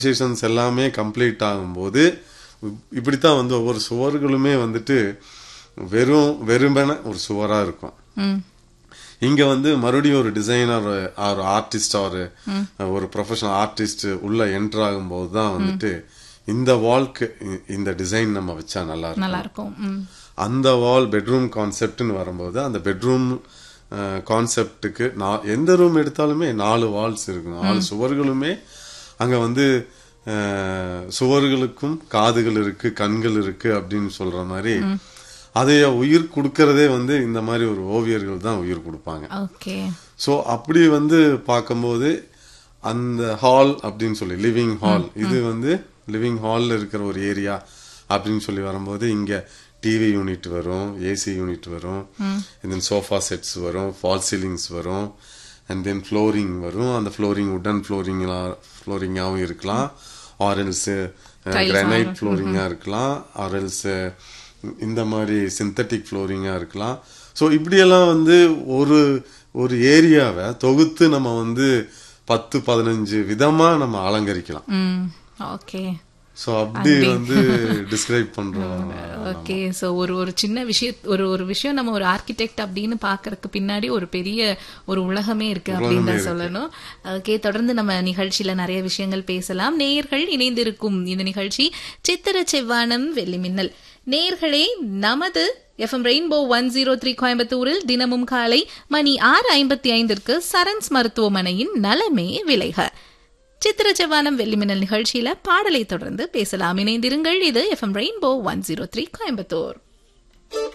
sessions எல்லாமே complete ஆகும்போது இப்- இப்படித்தான் வந்து ஒவ்வொரு சுவர்களுமே வந்துட்டு வெறும் வெறுமன ஒரு சுவரா இருக்கும் ம் இங்க வந்து மறுபடியும் ஒரு டிசைனர் ஒரு ஆர்டிஸ்ட் ஒரு ஒரு ப்ரொஃபஷனல் ஆர்டிஸ்ட் உள்ள என்டர் ஆகும்போது தான் வந்துட்டு இந்த வால்க்கு இந்த டிசைன் நம்ம வச்சா நல்லா இருக்கும் நல்லா இருக்கும் ம் அந்த வால் பெட்ரூம் கான்செப்ட்னு வரும்போது அந்த பெட்ரூம் கான்செப்டுக்கு நான் எந்த ரூம் எடுத்தாலுமே நாலு வால்ஸ் இருக்கு நாலு சுவர்களுமே அங்க வந்து அஹ், சுவர்களுக்கும் காதுகள் இருக்கு கண்கள் இருக்கு அப்படின்னு சொல்ற மாதிரி அதைய உயிர் கொடுக்கறதே வந்து இந்த மாதிரி ஒரு ஓவியர்கள் தான் உயிர் கொடுப்பாங்க ஓகே ஸோ அப்படி வந்து பார்க்கும்போது அந்த ஹால் அப்படின்னு சொல்லி லிவிங் ஹால் இது வந்து லிவிங் ஹால்ல இருக்கிற ஒரு ஏரியா அப்படின்னு சொல்லி வரும்போது இங்க டிவி யூனிட் வரும் ஏசி யூனிட் வரும் தென் சோஃபா செட்ஸ் வரும் ஃபால் சீலிங்ஸ் வரும் அண்ட் தென் ஃப்ளோரிங் வரும் அந்த ஃப்ளோரிங் உடன் ஃப்ளோரிங் ஃப்ளோரிங்காகவும் இருக்கலாம் ஆரல்ஸ் கிரானைட் ஃப்ளோரிங்கா இருக்கலாம் ஆரல்ஸ் இந்த மாதிரி சிந்தட்டிக் ஃப்ளோரிங்கா இருக்கலாம் ஸோ இப்படியெல்லாம் வந்து ஒரு ஒரு ஏரியாவை தொகுத்து நம்ம வந்து பத்து பதினஞ்சு விதமா நம்ம அலங்கரிக்கலாம் ம் ஓகே ஸோ அப்படி வந்து டிஸ்கிரைப் பண்றோம் ஓகே சோ ஒரு ஒரு சின்ன விஷயம் ஒரு ஒரு விஷயம் நம்ம ஒரு ஆர்கிடெக்ட் அப்படின்னு பாக்குறதுக்கு பின்னாடி ஒரு பெரிய ஒரு உலகமே இருக்கு அப்படின்னு தான் சொல்லணும் ஓகே தொடர்ந்து நம்ம நிகழ்ச்சியில நிறைய விஷயங்கள் பேசலாம் நேயர்கள் இணைந்திருக்கும் இந்த நிகழ்ச்சி சித்திர செவ்வானம் வெள்ளி மின்னல் நேயர்களே நமது FM rainbow one zero three கோயம்புத்தூரில் தினமும் காலை மணி ஆறு ஐம்பத்தி ஐந்திற்கு சரண்ஸ் மருத்துவமனையின் நலமே விளைக சித்திர செவ்வானம் வெள்ளிமின்னல் நிகழ்ச்சியில பாடலை தொடர்ந்து பேசலாம் இணைந்திருங்கள் இது FM rainbow one zero three Coimbatore